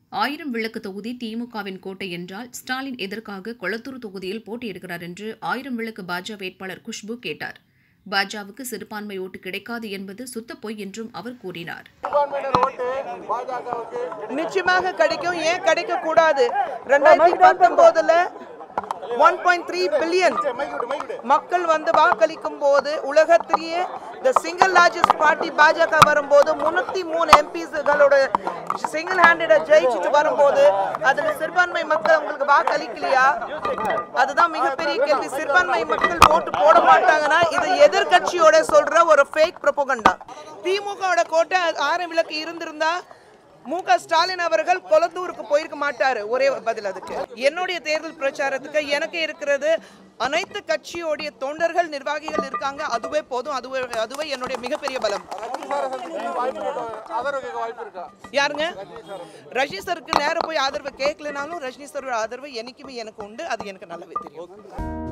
ஆயிரம் விளக்கு தொகுதி திமுகவின் கோட்டை என்றால் ஸ்டாலின் எதற்காக கொளத்தூர் தொகுதியில் போட்டியிடுகிறார் என்று ஆயிரம் விளக்கு பாஜக வேட்பாளர் குஷ்பு கேட்டார் பாஜகவுக்கு சிறுபான்மை ஓட்டு கிடைக்காது என்பது சுத்த பொய் என்றும் அவர் கூறினார் நிச்சயமாக கிடைக்கும் ஏன் கிடைக்க கூடாது ரெண்டாயிரத்தி பத்தொன்பதுல ஒன் பாயிண்ட் த்ரீ பில்லியன் மக்கள் வந்து வாக்களிக்கும் போது உலகத்திலேயே த சிங்கிள் லார்ஜஸ்ட் பார்ட்டி பாஜக வரும்போது முன்னூத்தி மூணு எம்பிஸ்களோட சிங்கிள் ஹேண்டட ஜெயிச்சுட்டு வரும்போது அதுல சிறுபான்மை மக்கள் உங்களுக்கு வாக்களிக்கலையா அதுதான் மிகப்பெரிய கேள்வி சிறுபான்மை மக்கள் ஓட்டு போட மாட்டாங்கன்னா இது எதிர்க்கட்சியோட சொல்ற ஒரு ஃபேக் ப்ரொபகண்டா திமுகவோட கோட்டை ஆரம் விளக்கு இருந்திருந்தா மு க ஸ்டாலின் அவர்கள் கொளத்தூருக்கு போயிருக்க மாட்டாரு ஒரே பதில் அதுக்கு என்னுடைய தேர்தல் பிரச்சாரத்துக்கு எனக்கு இருக்கிறது அனைத்து கட்சியோடைய தொண்டர்கள் நிர்வாகிகள் இருக்காங்க அதுவே போதும் அதுவே அதுவே என்னுடைய மிகப்பெரிய பலம் யாருங்க ரஜினி சருக்கு நேரம் போய் ஆதரவு கேட்கலனாலும் ரஜினி சாரோட ஆதரவு என்னைக்குமே எனக்கு உண்டு அது எனக்கு நல்லாவே தெரியும்